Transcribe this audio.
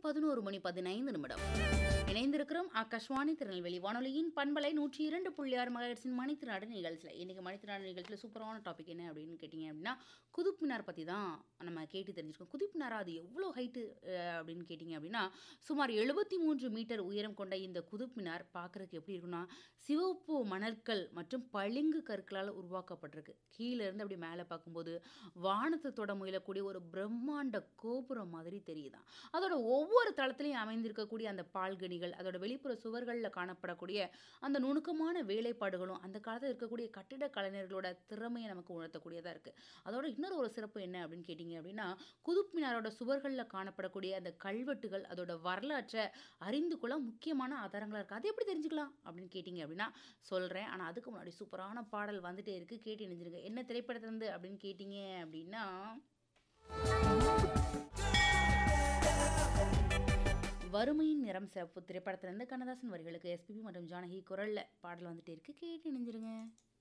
பதினோரு மணி பதினைந்து நிமிடம் இணைந்திருக்கிறோம் ஆகாஷ்வாணி திருநெல்வேலி வானொலியின் பண்பலை நூற்றி இரண்டு புள்ளி ஆறு மகர்ஸின் மணித்திராடு நிகழ்ச்சியில் இன்றைக்கி மணித்திராடு நிகழ்ச்சியில் சூப்பரான டாபிக் என்ன அப்படின்னு கேட்டிங்க அப்படின்னா குதுப் மினார் பற்றி தான் நம்ம கேட்டு தெரிஞ்சிருக்கோம் குதுப் மினாரா அது எவ்வளோ ஹைட்டு அப்படின்னு கேட்டிங்க அப்படின்னா சுமார் எழுபத்தி மூன்று மீட்டர் உயரம் கொண்ட இந்த குதுப் மினார் பார்க்குறதுக்கு எப்படி இருக்குன்னா சிவப்பு மணற்கல் மற்றும் பளிங்கு கற்களால் உருவாக்கப்பட்டிருக்கு கீழே இருந்து அப்படி மேலே பார்க்கும்போது வானத்தை தொட முயலக்கூடிய ஒரு பிரம்மாண்ட கோபுரம் மாதிரி தெரியுதான் அதோட ஒவ்வொரு தளத்திலையும் அமைந்திருக்கக்கூடிய அந்த பால்கனிகள் அதோட வெளிப்புற சுவர்களில் காணப்படக்கூடிய அந்த நுணுக்கமான வேலைப்பாடுகளும் அந்த காலத்தில் இருக்கக்கூடிய கட்டிட கலைஞர்களோட திறமையை நமக்கு உணர்த்தக்கூடியதாக இருக்குது அதோட இன்னொரு ஒரு சிறப்பு என்ன அப்படின்னு கேட்டிங்க அப்படின்னா குதுப் மினாரோட சுவர்களில் காணப்படக்கூடிய அந்த கல்வெட்டுகள் அதோட வரலாற்றை அறிந்து கொள்ள முக்கியமான ஆதாரங்களாக இருக்குது அது எப்படி தெரிஞ்சுக்கலாம் அப்படின்னு கேட்டிங்க அப்படின்னா சொல்கிறேன் ஆனால் அதுக்கு முன்னாடி சூப்பரான பாடல் வந்துட்டே இருக்குது கேட்டு இணைஞ்சிருங்க என்ன திரைப்படத்திலிருந்து அப்படின்னு கேட்டிங்க அப்படின்னா வறுமையின் நிறம் சிறப்பு திரைப்படத்திலிருந்து கண்ணதாசன் வரிகளுக்கு எஸ்பிபி மற்றும் ஜானகி குரல்ல பாடல் வந்துட்டே இருக்கு கேட்டு இணைஞ்சிருங்க